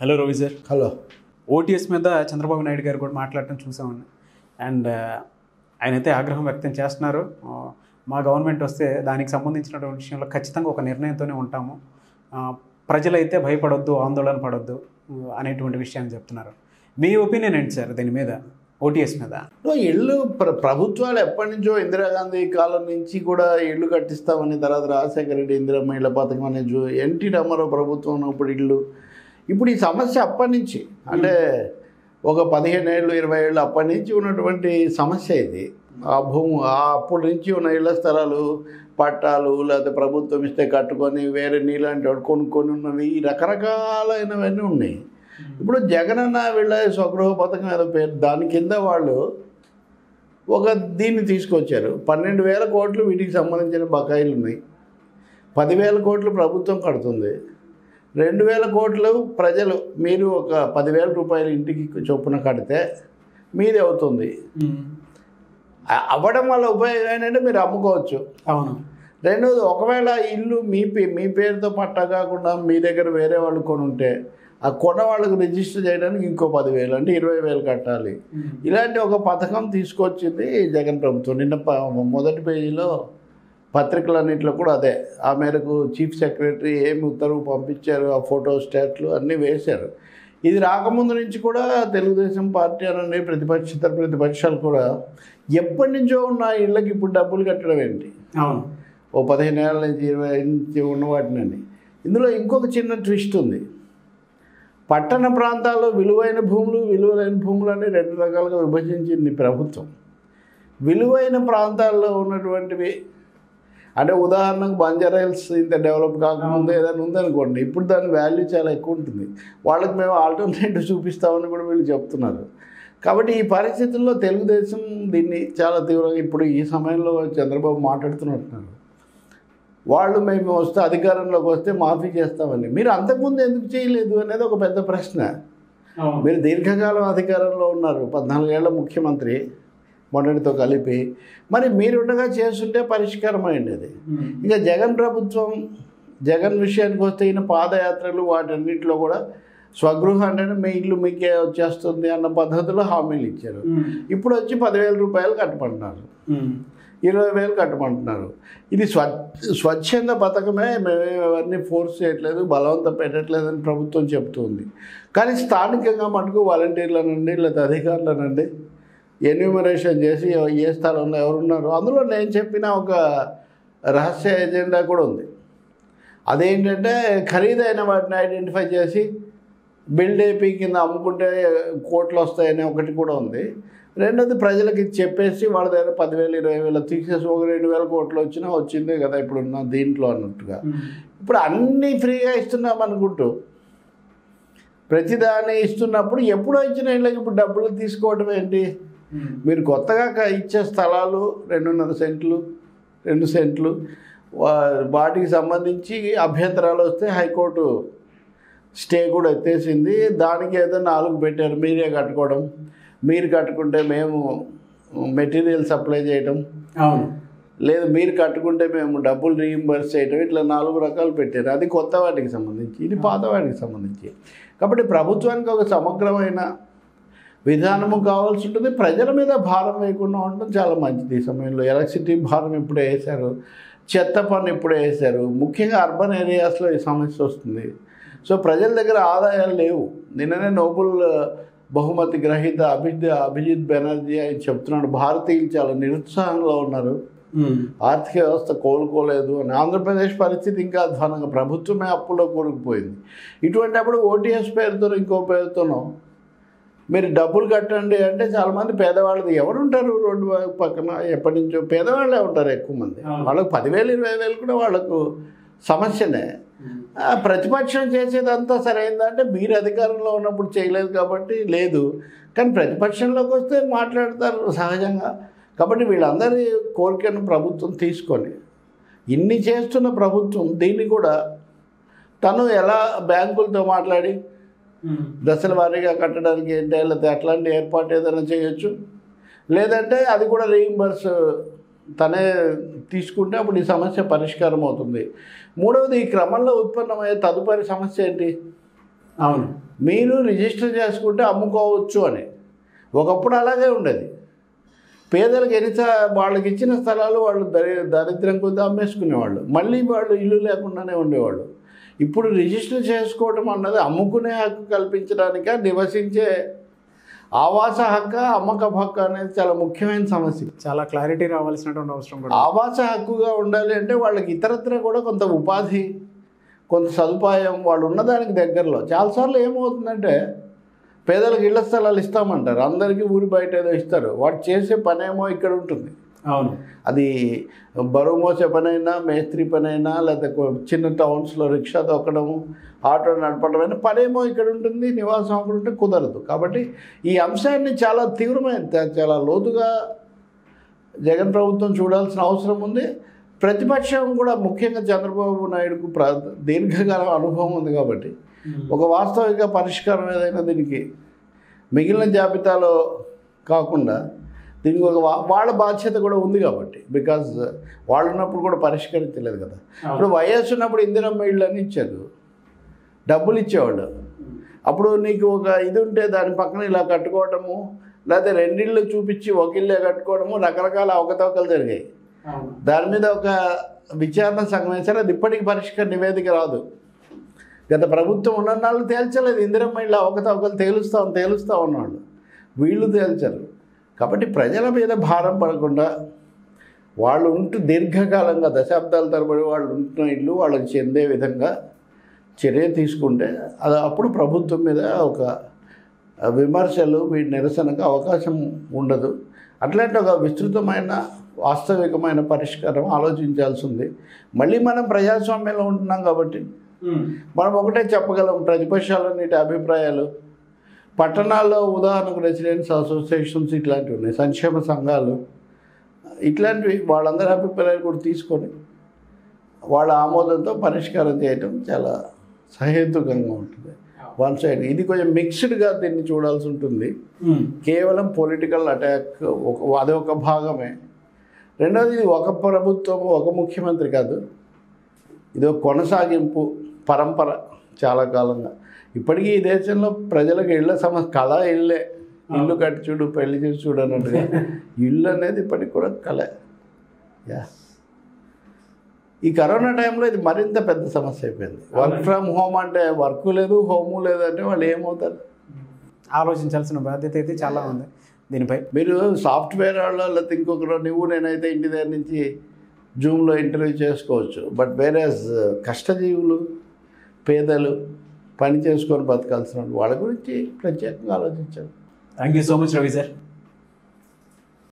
hello Ravi sir hello OTS మీద చంద్రబాబు నాయుడు గారు కూడా మాట్లాడటం చూసామండి అండ్ ఆయన అయితే ఆగ్రహం వ్యక్తం చేస్తున్నారు ఆ, మా గవర్నమెంట్ వస్తే దానికి సంబంధించినటువంటి విషయంలో ఖచ్చితంగా ఒక నిర్ణయంతోనే ఉంటాము ఆ, ప్రజలైతే భయపడొద్దు ఆందోళన పడొద్దు ఆ, అనేటువంటి విషయాన్ని చెప్తున్నారు మీ ఒపీనియన్ ఏంటి సార్ దీని మీద ఓటీఎస్ మీద నువ్వు ఇళ్ళు ప్ర ప్రభుత్వాలు ఎప్పటి నుంచో ఇందిరాగాంధీ కాలం నుంచి కూడా ఇళ్ళు కట్టిస్తామని తర్వాత రాజశేఖర రెడ్డి ఇందిరమ్మ ఇళ్ళ పథకం అనే జో ఎన్టీ రామారావు ప్రభుత్వం ఉన్నప్పుడు ఇళ్ళు ఇప్పుడు ఈ సమస్య అప్పటి నుంచి అంటే ఒక పదిహేను ఏళ్ళు ఇరవై ఏళ్ళు అప్పటి నుంచి ఉన్నటువంటి సమస్య ఇది ఆ భూము ఆ అప్పటి నుంచి ఉన్న ఇళ్ల స్థలాలు పట్టాలు లేకపోతే ప్రభుత్వం ఇస్తే కట్టుకొని వేరే నీలాంటి వాడు కొనుక్కొని ఉన్నవి ఈ రకరకాలైనవన్నీ ఉన్నాయి ఇప్పుడు జగనన్న వీళ్ళ స్వగృహ పథకం ఏదో పేరు దాని కింద వాళ్ళు ఒక దీన్ని తీసుకొచ్చారు పన్నెండు వేల కోట్లు వీటికి సంబంధించిన బకాయిలు ఉన్నాయి పదివేల కోట్లు ప్రభుత్వం కడుతుంది రెండు వేల కోట్లు ప్రజలు మీరు ఒక పదివేల రూపాయలు ఇంటికి చొప్పున కడితే మీది అవుతుంది అ- అవ్వడం వల్ల ఉపయోగం ఏంటంటే మీరు అమ్ముకోవచ్చు అవును రెండోది ఒకవేళ ఇల్లు మీ పే- మీ పేరుతో పట్టా కాకుండా మీ దగ్గర వేరే వాళ్ళు కొని ఉంటే ఆ కొన్న వాళ్ళకి రిజిస్టర్ చేయడానికి ఇంకో పదివేలు అంటే ఇరవై వేలు కట్టాలి ఇలాంటి ఒక పథకం తీసుకొచ్చింది జగన్ ప్రభుత్వం నిన్న ప- మొదటి పేజీలో పత్రికలన్నింటిలో కూడా అదే ఆ మేరకు చీఫ్ సెక్రటరీ ఏమి ఉత్తర్వు పంపించారు ఆ ఫోటో స్టాట్లు అన్నీ వేశారు ఇది రాకముందు నుంచి కూడా తెలుగుదేశం పార్టీ అనండి ప్రతిపక్ష ఇతర ప్రతిపక్షాలు కూడా ఎప్పటి నుంచో ఉన్న ఇళ్ళకి ఇప్పుడు డబ్బులు కట్టడం ఏంటి అవును ఓ పదిహేను ఏళ్ళ నుంచి ఇరవై ఐదు నుంచి ఉన్న వాటినండి ఇందులో ఇంకొక చిన్న ట్విస్ట్ ఉంది పట్టణ ప్రాంతాల్లో విలువైన భూములు విలువైన భూములు అని రెండు రకాలుగా విభజించింది ప్రభుత్వం విలువైన ప్రాంతాల్లో ఉన్నటువంటివి అంటే ఉదాహరణకు బంజారా హిల్స్ ఇంత డెవలప్ కాకముందు ఏదైనా ఉందనుకోండి ఇప్పుడు దాని వాల్యూ చాలా ఎక్కువ ఉంటుంది వాళ్ళకి మేము ఆల్టర్నేటివ్ చూపిస్తామని కూడా వీళ్ళు చెప్తున్నారు కాబట్టి ఈ పరిస్థితుల్లో తెలుగుదేశం దీన్ని చాలా తీవ్రంగా ఇప్పుడు ఈ సమయంలో చంద్రబాబు మాట్లాడుతున్నట్టున్నారు వాళ్ళు మేము వస్తే అధికారంలోకి వస్తే మాఫీ చేస్తామని మీరు అంతకుముందు ఎందుకు చేయలేదు అనేది ఒక పెద్ద ప్రశ్న అవును మీరు దీర్ఘకాలం అధికారంలో ఉన్నారు పద్నాలుగేళ్ల ముఖ్యమంత్రి మొన్నటితో కలిపి మరి మీరుండగా చేస్తుంటే పరిష్కారం అయింది ఇక జగన్ ప్రభుత్వం జగన్ విషయానికి వస్తే ఈయన పాదయాత్రలు వాటన్నిటిలో కూడా స్వగృహ అంటేనే మీ ఇల్లు మీకే వచ్చేస్తుంది అన్న పద్ధతిలో హామీలు ఇచ్చారు ఇప్పుడు వచ్చి పదివేల రూపాయలు కట్టమంటున్నారు ఇరవై వేలు కట్టమంటున్నారు ఇది స్వ స్వచ్ఛంద పథకమే మేము ఎవరిని ఫోర్స్ చేయట్లేదు బలవంతం పెట్టట్లేదు అని ప్రభుత్వం చెప్తుంది కానీ స్థానికంగా మటుకు వాలంటీర్లనండి లేదా అధికారులనండి ఎన్యూమరేషన్ చేసి ఏ స్థలంలో ఎవరున్నారు అందులో నేను చెప్పిన ఒక రహస్య ఎజెండా కూడా ఉంది అదేంటంటే ఖరీదైన వాటిని ఐడెంటిఫై చేసి బిల్డ్ ఏపీ కింద అమ్ముకుంటే కోట్లు వస్తాయనే ఒకటి కూడా ఉంది రెండోది ప్రజలకి చెప్పేసి వాళ్ళ దగ్గర పదివేలు ఇరవై వేలు తీసేసి ఒక రెండు వేల కోట్లు వచ్చినా వచ్చిందే కదా ఇప్పుడు ఉన్న దీంట్లో అన్నట్టుగా ఇప్పుడు అన్నీ ఫ్రీగా ఇస్తున్నాం అనుకుంటూ ప్రతిదాన్ని ఇస్తున్నప్పుడు ఎప్పుడో ఇచ్చిన ఇళ్ళకి ఇప్పుడు డబ్బులు తీసుకోవడం ఏంటి మీరు కొత్తగా క- ఇచ్చే స్థలాలు రెండున్నర సెంట్లు రెండు సెంట్లు వా- వాటికి సంబంధించి అభ్యంతరాలు వస్తే హైకోర్టు స్టే కూడా ఎత్తేసింది దానికి ఏదో నాలుగు పెట్టారు మీరే కట్టుకోవడం మీరు కట్టుకుంటే మేము మెటీరియల్ సప్లై చేయడం అవును లేదు మీరు కట్టుకుంటే మేము డబ్బులు రీయింబర్స్ చేయడం ఇట్లా నాలుగు రకాలు పెట్టారు అది కొత్త వాటికి సంబంధించి ఇది పాత వాటికి సంబంధించి కాబట్టి ప్రభుత్వానికి ఒక సమగ్రమైన విధానము కావాల్సి ఉంటుంది ప్రజల మీద భారం వేయకుండా ఉండడం చాలా మంచిది ఈ సమయంలో ఎలక్ట్రిసిటీ భారం ఇప్పుడే వేశారు చెత్త పన్ను ఇప్పుడే వేశారు ముఖ్యంగా అర్బన్ ఏరియాస్లో ఈ సమస్య వస్తుంది సో ప్రజల దగ్గర ఆదాయాలు లేవు నిన్ననే నోబుల్ బహుమతి గ్రహీత అభిజిత్ అభిజిత్ బెనర్జీ ఆయన చెప్తున్నాడు భారతీయులు చాలా నిరుత్సాహంలో ఉన్నారు ఆర్థిక వ్యవస్థ కోలుకోలేదు అని ఆంధ్రప్రదేశ్ పరిస్థితి ఇంకా అధ్వానంగా ప్రభుత్వమే అప్పులో కూరుకుపోయింది ఇటువంటి అప్పుడు ఓటీఎస్ పేరుతో ఇంకో పేరుతోనో మీరు డబ్బులు కట్టండి అంటే చాలామంది పేదవాళ్ళది ఎవరు ఉంటారు రోడ్డు పక్కన ఎప్పటి నుంచో పేదవాళ్ళే ఉంటారు ఎక్కువ మంది వాళ్ళకు పదివేలు ఇరవై వేలు కూడా వాళ్ళకు సమస్యనే ఆ, ప్రతిపక్షం చేసేదంతా సరైందంటే మీరు అధికారంలో ఉన్నప్పుడు చేయలేదు కాబట్టి లేదు కానీ ప్రతిపక్షంలోకి వస్తే మాట్లాడతారు సహజంగా కాబట్టి వీళ్ళందరి కోరికను ప్రభుత్వం తీసుకొని ఇన్ని చేస్తున్న ప్రభుత్వం దీన్ని కూడా తను ఎలా బ్యాంకులతో మాట్లాడి దశల వారీగా కట్టడానికి ఏంటి లేకపోతే అట్లాంటి ఏర్పాటు ఏదైనా చేయొచ్చు లేదంటే అది కూడా రీయింబర్స్ తనే తీసుకుంటే అప్పుడు ఈ సమస్య పరిష్కారం అవుతుంది మూడవది ఈ క్రమంలో ఉత్పన్నమయ్యే తదుపరి సమస్య ఏంటి అవును మీరు రిజిస్టర్ చేసుకుంటే అమ్ముకోవచ్చు అని ఒకప్పుడు అలాగే ఉండేది పేదలకు ఎన్ని స- వాళ్ళకి ఇచ్చిన స్థలాలు వాళ్ళు దరి దరిద్రం కొద్ది అమ్మేసుకునేవాళ్ళు మళ్ళీ వాళ్ళు ఇల్లు లేకుండానే ఉండేవాళ్ళు ఇప్పుడు రిజిస్టర్ చేసుకోవడం అన్నది అమ్ముకునే హక్కు కల్పించడానిక నివసించే ఆవాస హక్కు అమ్మకపు హక్కు అనేది చాలా ముఖ్యమైన సమస్య చాలా క్లారిటీ రావాల్సినటువంటి అవసరం కూడా ఆవాస హక్కుగా ఉండాలి అంటే వాళ్ళకి ఇతరత్ర కూడా కొంత ఉపాధి కొంత సదుపాయం వాళ్ళు ఉన్నదానికి దగ్గరలో చాలాసార్లు ఏమవుతుందంటే పేదలకు ఇళ్ల స్థలాలు ఇస్తామంటారు అందరికీ ఊరి బయట ఏదో ఇస్తారు వాడు చేసే పనేమో ఇక్కడ ఉంటుంది అవును అది బరువు మోసే పనైనా మేస్త్రి పనైనా లేదా కొ- చిన్న టౌన్స్లో రిక్షా తొక్కడము ఆటో నడపడమైనా పనేమో ఇక్కడ ఉంటుంది నివాసం అక్కడ ఉంటే కుదరదు కాబట్టి ఈ అంశాన్ని చాలా తీవ్రమైన చా- చాలా లోతుగా జగన్ ప్రభుత్వం చూడాల్సిన అవసరం ఉంది ప్రతిపక్షం కూడా ముఖ్యంగా చంద్రబాబు నాయుడుకు ప్ర దీర్ఘకాల అనుభవం ఉంది కాబట్టి ఒక వాస్తవిక పరిష్కారం ఏదైనా దీనికి మిగిలిన జాబితాలో కాకుండా దీనికి ఒక వా- వాళ్ళ బాధ్యత కూడా ఉంది కాబట్టి బికాజ్ వాళ్ళు ఉన్నప్పుడు కూడా పరిష్కరించలేదు కదా ఇప్పుడు వైఎస్ ఉన్నప్పుడు ఇందిరమ్మ ఇళ్ళు అని ఇచ్చారు డబ్బులు ఇచ్చేవాళ్ళు అప్పుడు నీకు ఒక ఇది ఉంటే దాని పక్కన ఇలా కట్టుకోవడము లేకపోతే రెండిళ్ళు చూపించి ఒక ఇల్లే కట్టుకోవడము రకరకాల అవకతవకలు జరిగాయి అవును దాని మీద ఒక విచారణ సంఘం వేశారు అది ఇప్పటికి పరిష్కార నివేదిక రాదు గత ప్రభుత్వం ఉన్న నాళ్ళు తేల్చలేదు ఇందిరమ్మ ఇలా అవకతవకలు తేలుస్తాం తేలుస్తా ఉన్నాడు వీళ్ళు తేల్చరు కాబట్టి ప్రజల మీద భారం పడకుండా వాళ్ళు ఉంటూ దీర్ఘకాలంగా దశాబ్దాల తరబడి వాళ్ళు ఉంటున్న ఇల్లు వాళ్ళకి చెందే విధంగా చర్య తీసుకుంటే అది అప్పుడు ప్రభుత్వం మీద ఒక విమర్శలు వీటి నిరసనకు అవకాశం ఉండదు అట్లాంటి ఒక విస్తృతమైన వాస్తవికమైన పరిష్కారం ఆలోచించాల్సి ఉంది మళ్ళీ మనం ప్రజాస్వామ్యంలో ఉంటున్నాం కాబట్టి మనం ఒకటే చెప్పగలం ప్రతిపక్షాలన్నిటి అభిప్రాయాలు పట్టణాల్లో ఉదాహరణకు రెసిడెన్స్ అసోసియేషన్స్ ఇట్లాంటివి ఉన్నాయి సంక్షేమ సంఘాలు ఇట్లాంటివి వాళ్ళందరి అభిప్రాయాలు కూడా తీసుకొని వాళ్ళ ఆమోదంతో పరిష్కారం చేయటం చాలా సహేతుకంగా ఉంటుంది వన్ సైడ్ ఇది కొంచెం మిక్స్డ్గా దీన్ని చూడాల్సి ఉంటుంది కేవలం పొలిటికల్ అటాక్ ఒక అది ఒక భాగమే రెండోది ఇది ఒక ప్రభుత్వం ఒక ముఖ్యమంత్రి కాదు ఇది ఒక కొనసాగింపు పరంపర చాలా కాలంగా ఇప్పటికీ ఈ దేశంలో ప్రజలకు ఇళ్ళ సమస్య కళ ఇల్లే ఇల్లు కట్టి చూడు పెళ్లి చేసి చూడు అన్నట్టుగా ఇల్లు అనేది ఇప్పటికి కూడా కళ యా ఈ కరోనా టైంలో ఇది మరింత పెద్ద సమస్య అయిపోయింది వర్క్ ఫ్రమ్ హోమ్ అంటే వర్క్ లేదు హోము లేదు అంటే వాళ్ళు ఏమవుతారు ఆలోచించాల్సిన బాధ్యత అయితే చాలా ఉంది దీనిపై మీరు సాఫ్ట్వేర్ వాళ్ళు లేకపోతే ఇంకొకరు నువ్వు నేనైతే ఇంటి దగ్గర నుంచి జూమ్లో ఇంటర్వ్యూ చేసుకోవచ్చు బట్ వేరే కష్టజీవులు పేదలు పని చేసుకొని బతకాల్సిన వాళ్ళు వాళ్ళ గురించి ప్రత్యేకంగా ఆలోచించాలి thank you so much Ravi sir